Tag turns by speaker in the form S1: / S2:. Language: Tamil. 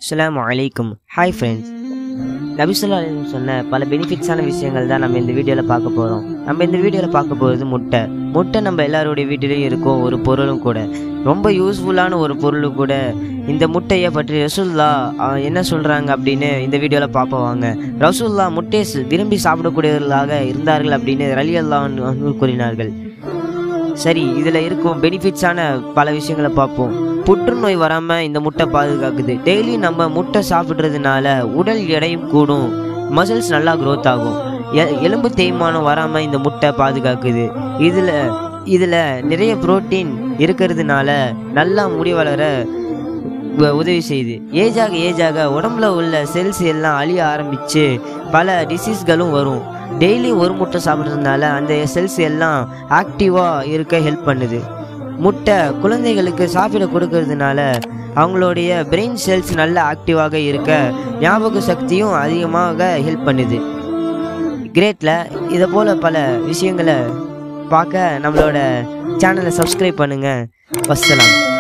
S1: அஸ்ஸலாமு அலைக்கும் ஹாய் ஃப்ரெண்ட்ஸ் நபிசுல்லா அலைஹி சொன்ன பல பெனிஃபிட்ஸான விஷயங்கள் தான் நம்ம இந்த வீடியோவில் பார்க்க போகிறோம் நம்ம இந்த வீடியோவில் பார்க்க போகிறது முட்டை முட்டை நம்ம எல்லாருடைய வீட்டிலையும் இருக்கும் ஒரு பொருளும் கூட ரொம்ப யூஸ்ஃபுல்லான ஒரு பொருளும் கூட இந்த முட்டையை பற்றி ரசூல்லா அஹ், என்ன சொல்கிறாங்க அப்படின்னு இந்த வீடியோவில் பார்ப்போம் வாங்க ரசூல்லா முட்டையை ச- விரும்பி சாப்பிடக்கூடியவர்களாக இருந்தார்கள் அப்படின்னு ரலி அல்லாஹ் கூறினார்கள் சரி இதில் இருக்கும் பெனிஃபிட்ஸான பல விஷயங்களை பார்ப்போம் புற்றுநோய் வராமல் இந்த முட்டை பாதுகாக்குது டெய்லி நம்ம முட்டை சாப்பிட்றதுனால உடல் எடையும் கூடும் மசில்ஸ் நல்லா growth ஆகும் எ- எலும்பு தேய்மானம் வராமல் இந்த முட்டை பாதுகாக்குது இதில் இதில் நிறைய புரோட்டீன் இருக்கிறதுனால நல்லா முடி வளர உ- உதவி செய்யுது ஏஜாக ஏஜாக உடம்புல உள்ள செல்ஸ் எல்லாம் அழிய ஆரம்பித்து பல டிசீஸ்களும் வரும் டெய்லி ஒரு முட்டை சாப்பிட்றதுனால அந்த செல்ஸ் எல்லாம் ஆக்டிவாக இருக்க ஹெல்ப் பண்ணுது முட்டை குழந்தைகளுக்கு சாப்பிட கொடுக்கறதுனால அவங்களுடைய பிரெயின் செல்ஸ் நல்ல ஆக்டிவாக இருக்க ஞாபக சக்தியும் அதிகமாக ஹெல்ப் பண்ணுது கிரேட்டில் இதை போல் பல விஷயங்களை பார்க்க நம்மளோட சேனலை சப்ஸ்கிரைப் பண்ணுங்கள் வசலாம்